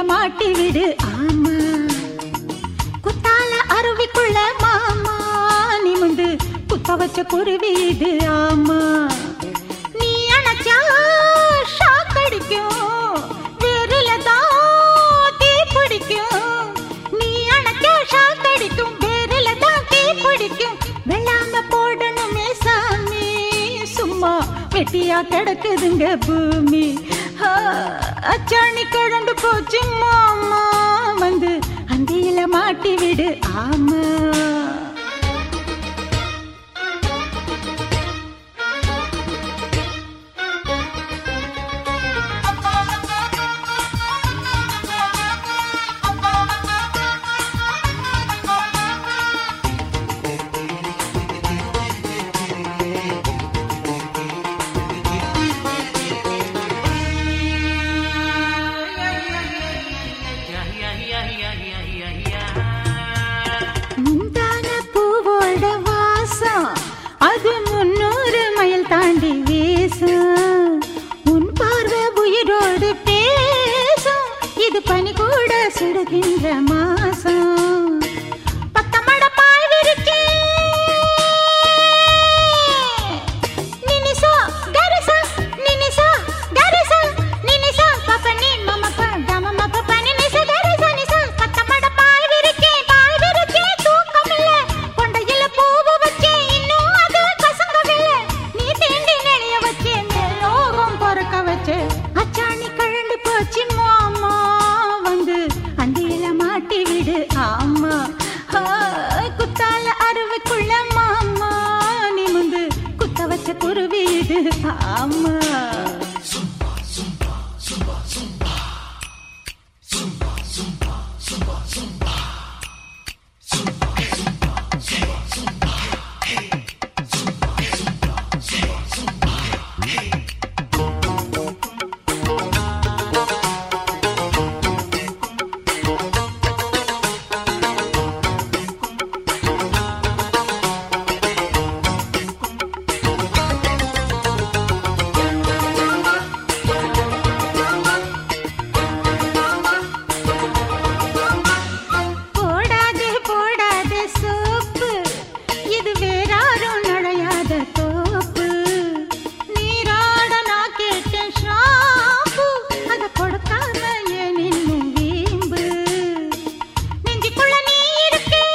மாட்டி விடு ஆமா குத்தால அருவிக்குள்ள மாமா நிமிந்து குத்த வச்ச குருவி இது ஆமா நீ அணைச்சா ஷாக் அடிக்கும் வேறில தான் தீ பிடிக்கும் நீ அணைச்சா ஷாக் அடிக்கும் வேறில தான் தீ பிடிக்கும் வெள்ளாம போடணுமே சாமி சும்மா வெட்டியா கிடக்குதுங்க பூமி ஆ, அச்சாணி கழண்டு போச்சு மாமா வந்து அந்தியில மாட்டி விடு ஆமா முந்தான பூவோட வாசம் அது முன்னூறு மைல் தாண்டி வீசும் உன் பார்வை உயிரோடு பேசும் இது பனி கூட சுடுகின்ற மாசம் பத்தமட பாய் விரிச்சே நினிசா கரிசா நினிசா கரிசா நினிசா பப்பனி மம ப கம மப பனி நிசா கரிசா நிசா பத்தமட பாய் விரிச்சே பாய் விரிச்சே தூக்கமில்ல கொண்டையில பூவு வச்சே இன்னும் அது கசங்கவில்லை நீ தேண்டி நெளிய வச்சே லோகம் பொறுக்க வச்சே அச்சாணி கழண்டு போச்சு மாமா வந்து அந்தியில மாட்டி விடு ஆமா ஆ, குத்தால அருவிக்குள்ள மாமா நிமிந்து குத்த வச்ச குருவி இது ஆமா போடாதே போடாதே சோப்பு இது வேறாரும் நுழையாத தோப்பு நீராட நான் கேட்ட ஷாம்பு அத கொடுக்காம ஏன் இன்னும் வீம்பு நெஞ்சுக்குள்ள நீ இருக்கே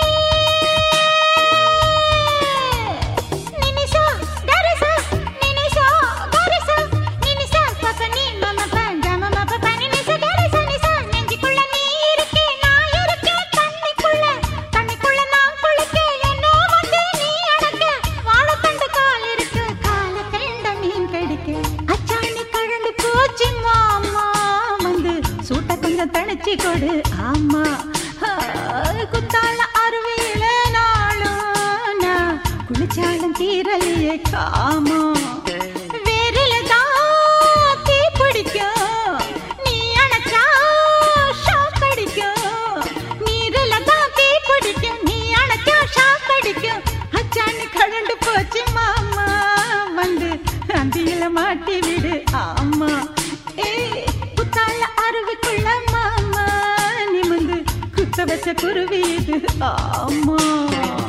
நினிசா கரிசா நினிசா கரிசா நினிசா பப்பனி மம ப கம மப பனி நிசா கரிசா நிசா நெஞ்சுக்குள்ள நீ இருக்கே நான் இருக்கேன் தண்ணிக்குள்ள தண்ணிக்குள்ள நான் குளிக்க என்னோ வந்து நீ அடக்க வாழைத்தண்டு கால் இருக்கு கால கண்ட மீன் கடிக்க அச்சாணி கழண்டு போச்சு மாமா வந்து சூட்ட கொஞ்சம் தணிச்சு கொடு ஆமா ஆ, குத்தால அருவியில நாளும் நான் குளிச்சாலும் தீரலையே காமா வேறில தான் தீ பிடிக்கும் நீ அணைச்சா ஷாக் அடிக்கும் நீரில தான் தீ பிடிக்கும் நீ அணைச்சா ஷாக் அடிக்கும் அச்சாணி கழண்டு போச்சு மாமா வந்து அந்தியில மாட்டி விடு ஆமா ஏ குத்தால அருவிக்குள்ள மாமா நிமிந்து குத்த வச்ச குருவி இது ஆமா